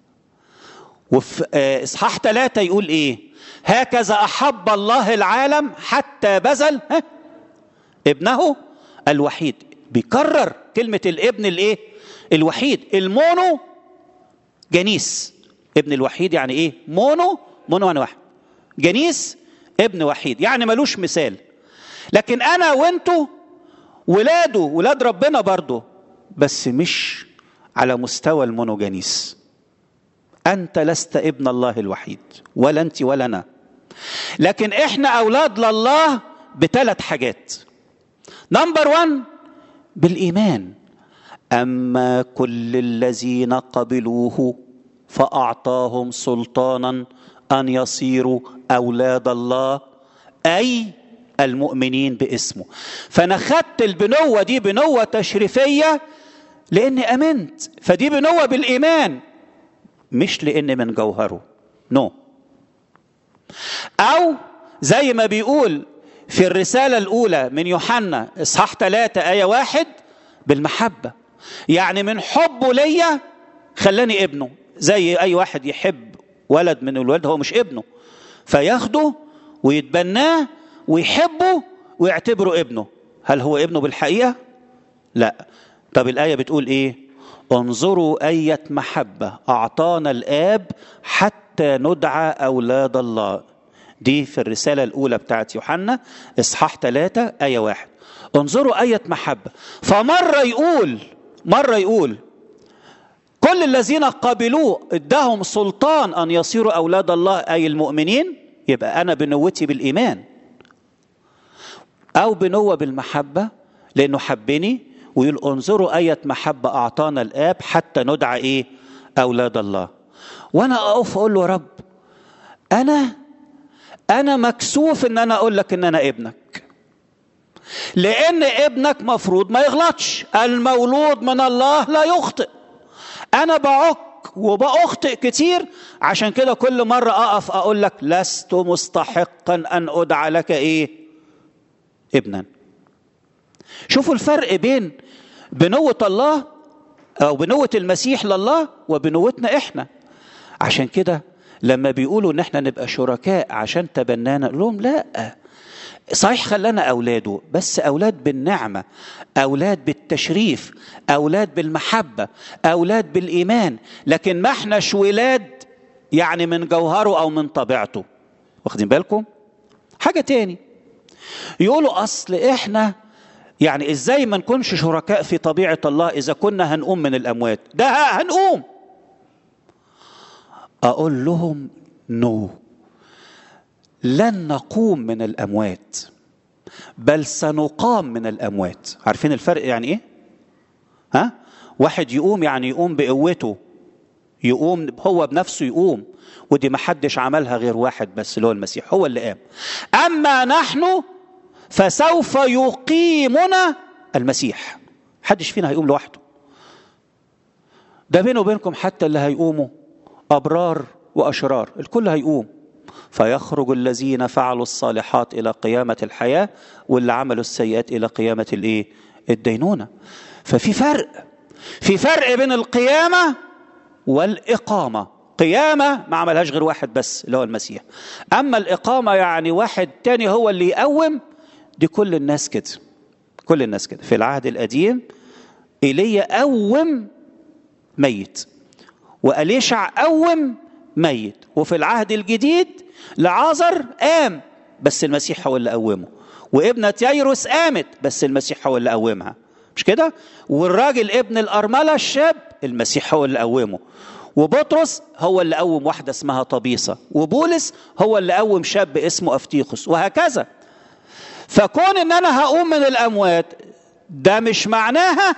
وفي إصحاح ثلاثة يقول إيه هكذا أحب الله العالم حتى بذل ها ابنه الوحيد بيكرر كلمة الابن الإيه الوحيد المونو جنيس ابن الوحيد يعني إيه مونو مونو يعني واحد جنيس ابن وحيد يعني ملوش مثال لكن أنا وأنتوا ولاده ولاد ربنا برضه بس مش على مستوى المونوجانيس أنت لست ابن الله الوحيد ولا أنت ولا أنا لكن إحنا أولاد لله بثلاث حاجات نمبر وان بالإيمان أما كل الذين قبلوه فأعطاهم سلطانا أن يصيروا أولاد الله أي المؤمنين باسمه فأنا خدت البنوة دي بنوة تشريفية لأني أمنت فدي بنوة بالإيمان مش لأن من جوهره نو no. أو زي ما بيقول في الرسالة الأولى من يوحنا إصحاح 3 آية واحد بالمحبة يعني من حبه ليا خلاني ابنه زي أي واحد يحب ولد من الولد هو مش ابنه فياخده ويتبناه ويحبه ويعتبره ابنه هل هو ابنه بالحقيقة؟ لا طب الآية بتقول إيه؟ انظروا أية محبة أعطانا الآب حتى ندعى أولاد الله دي في الرسالة الأولى بتاعت يوحنا إصحاح 3 آية واحد انظروا أية محبة فمرة يقول مرة يقول كل الذين قبلوه ادهم سلطان أن يصيروا أولاد الله أي المؤمنين يبقى أنا بنوتي بالإيمان أو بنوة بالمحبة لأنه حبني ويقول انظروا أية محبة أعطانا الآب حتى ندعى إيه أولاد الله وأنا أقف أقول له رب أنا أنا مكسوف إن أنا أقول لك إن أنا ابنك لأن ابنك مفروض ما يغلطش المولود من الله لا يخطئ أنا بعك وبأخطئ كتير عشان كده كل مرة أقف أقول لك لست مستحقا أن أدعى لك إيه ابنا شوفوا الفرق بين بنوة الله أو بنوة المسيح لله وبنوتنا إحنا عشان كده لما بيقولوا إن إحنا نبقى شركاء عشان تبنانا لهم لا صحيح خلانا أولاده بس أولاد بالنعمة أولاد بالتشريف أولاد بالمحبة أولاد بالإيمان لكن ما احناش ولاد يعني من جوهره أو من طبيعته واخدين بالكم حاجة تاني يقولوا أصل إحنا يعني إزاي ما نكونش شركاء في طبيعة الله إذا كنا هنقوم من الأموات ده هنقوم أقول لهم نو no. لن نقوم من الاموات بل سنقام من الاموات عارفين الفرق يعني ايه ها واحد يقوم يعني يقوم بقوته يقوم هو بنفسه يقوم ودي ما حدش عملها غير واحد بس اللي هو المسيح هو اللي قام اما نحن فسوف يقيمنا المسيح حدش فينا هيقوم لوحده ده بينه وبينكم حتى اللي هيقوموا ابرار واشرار الكل هيقوم فيخرج الذين فعلوا الصالحات الى قيامه الحياه واللي عملوا السيئات الى قيامه الايه الدينونه ففي فرق في فرق بين القيامه والاقامه قيامه ما عملهاش غير واحد بس اللي هو المسيح اما الاقامه يعني واحد تاني هو اللي يقوم دي كل الناس كده كل الناس كده في العهد القديم ايليا قوم ميت واليشع قوم ميت وفي العهد الجديد لعازر قام بس المسيح هو اللي قومه وابنة ييروس قامت بس المسيح هو اللي قومها مش كده والراجل ابن الأرملة الشاب المسيح هو اللي قومه وبطرس هو اللي قوم واحدة اسمها طبيصة وبولس هو اللي قوم شاب اسمه أفتيخوس وهكذا فكون ان انا هقوم من الاموات ده مش معناها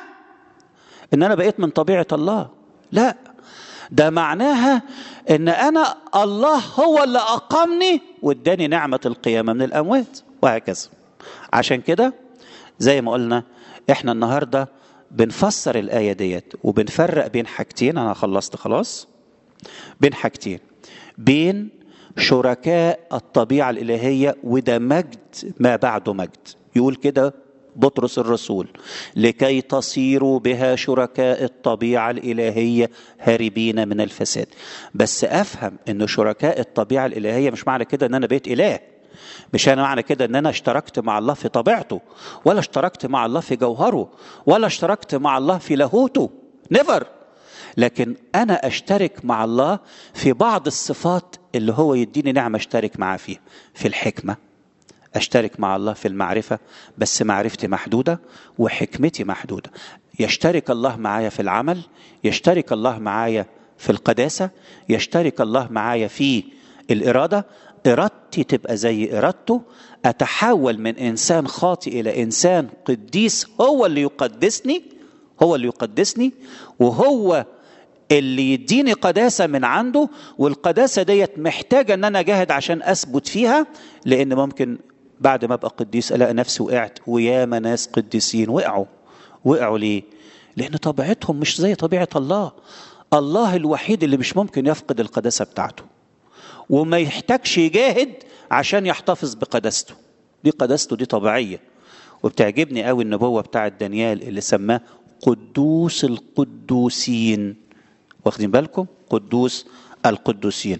ان انا بقيت من طبيعه الله لا ده معناها ان انا الله هو اللي اقامني واداني نعمه القيامه من الاموات وهكذا عشان كده زي ما قلنا احنا النهارده بنفسر الايه ديت وبنفرق بين حاجتين انا خلصت خلاص بين حاجتين بين شركاء الطبيعه الالهيه وده مجد ما بعده مجد يقول كده بطرس الرسول لكي تصيروا بها شركاء الطبيعه الالهيه هاربين من الفساد بس افهم ان شركاء الطبيعه الالهيه مش معنى كده ان انا بقيت اله مش انا معنى كده ان انا اشتركت مع الله في طبيعته ولا اشتركت مع الله في جوهره ولا اشتركت مع الله في لاهوته نيفر لكن انا اشترك مع الله في بعض الصفات اللي هو يديني نعمه اشترك معاه فيها في الحكمه اشترك مع الله في المعرفه بس معرفتي محدوده وحكمتي محدوده يشترك الله معايا في العمل يشترك الله معايا في القداسه يشترك الله معايا في الاراده ارادتي تبقى زي ارادته اتحول من انسان خاطئ الى انسان قديس هو اللي يقدسني هو اللي يقدسني وهو اللي يديني قداسة من عنده والقداسة ديت محتاجة ان انا اجاهد عشان اثبت فيها لان ممكن بعد ما ابقى قديس الاقي نفسي وقعت وياما ناس قديسين وقعوا وقعوا ليه؟ لان طبيعتهم مش زي طبيعة الله الله الوحيد اللي مش ممكن يفقد القداسة بتاعته وما يحتاجش يجاهد عشان يحتفظ بقداسته دي قداسته دي طبيعية وبتعجبني قوي النبوة بتاعت دانيال اللي سماه قدوس القدوسين واخدين بالكم قدوس القدوسين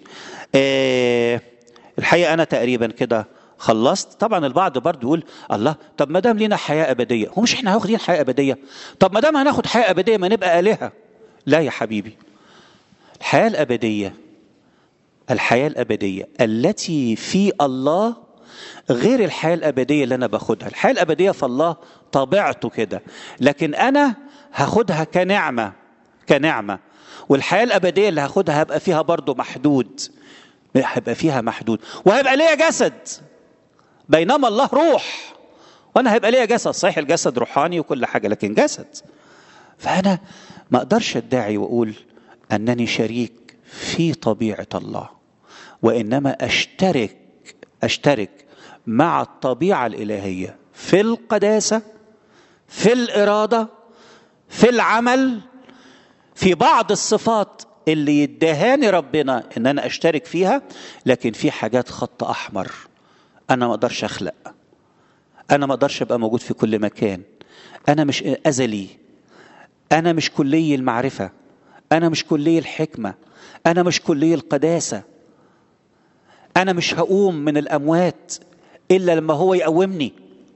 آه الحقيقه انا تقريبا كده خلصت طبعا البعض برضه يقول الله طب ما دام لينا حياه ابديه هو مش احنا واخدين حياه ابديه طب ما دام هناخد حياه ابديه ما نبقى الهه لا يا حبيبي الحياه الابديه الحياه الابديه التي في الله غير الحياه الابديه اللي انا باخدها الحياه الابديه في الله طبيعته كده لكن انا هاخدها كنعمه كنعمه والحياه الابديه اللي هاخدها هبقى فيها برضه محدود هيبقى فيها محدود وهيبقى ليا جسد بينما الله روح وانا هيبقى ليا جسد صحيح الجسد روحاني وكل حاجه لكن جسد فانا ما اقدرش ادعي واقول انني شريك في طبيعه الله وانما اشترك اشترك مع الطبيعه الالهيه في القداسه في الاراده في العمل في بعض الصفات اللي يدهاني ربنا ان انا اشترك فيها لكن في حاجات خط احمر انا ما اقدرش اخلق انا ما اقدرش ابقى موجود في كل مكان انا مش ازلي انا مش كلي المعرفه انا مش كلي الحكمه انا مش كلي القداسه انا مش هقوم من الاموات الا لما هو يقومني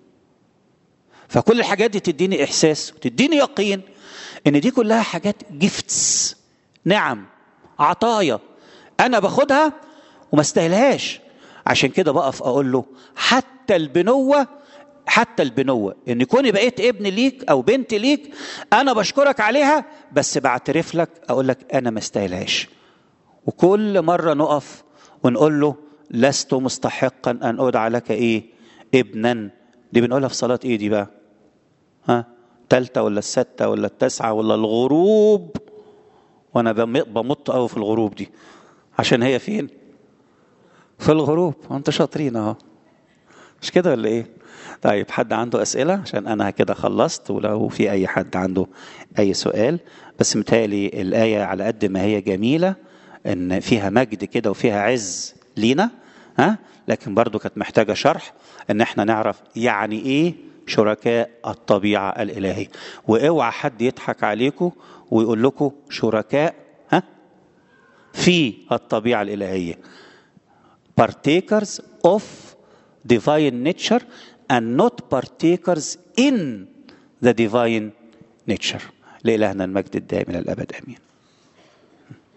فكل الحاجات دي تديني احساس وتديني يقين ان دي كلها حاجات جفتس نعم عطايا انا باخدها وما استاهلهاش عشان كده بقف اقول له حتى البنوه حتى البنوه ان كوني بقيت ابن ليك او بنت ليك انا بشكرك عليها بس بعترف لك اقول لك انا ما استاهلهاش وكل مره نقف ونقول له لست مستحقا ان ادعى لك ايه ابنا دي بنقولها في صلاه ايه دي بقى ها الثالثه ولا السته ولا التاسعه ولا الغروب وانا بم- بمط قوي في الغروب دي عشان هي فين في الغروب انت شاطرين اهو مش كده ولا ايه طيب حد عنده اسئله عشان انا كده خلصت ولو في اي حد عنده اي سؤال بس متهيألي الايه على قد ما هي جميله ان فيها مجد كده وفيها عز لينا ها لكن برضو كانت محتاجه شرح ان احنا نعرف يعني ايه شركاء الطبيعه الالهيه واوعى حد يضحك عليكم ويقول لكم شركاء ها في الطبيعه الالهيه partakers of divine nature and not partakers in the divine nature لإلهنا المجد الدائم إلى الأبد آمين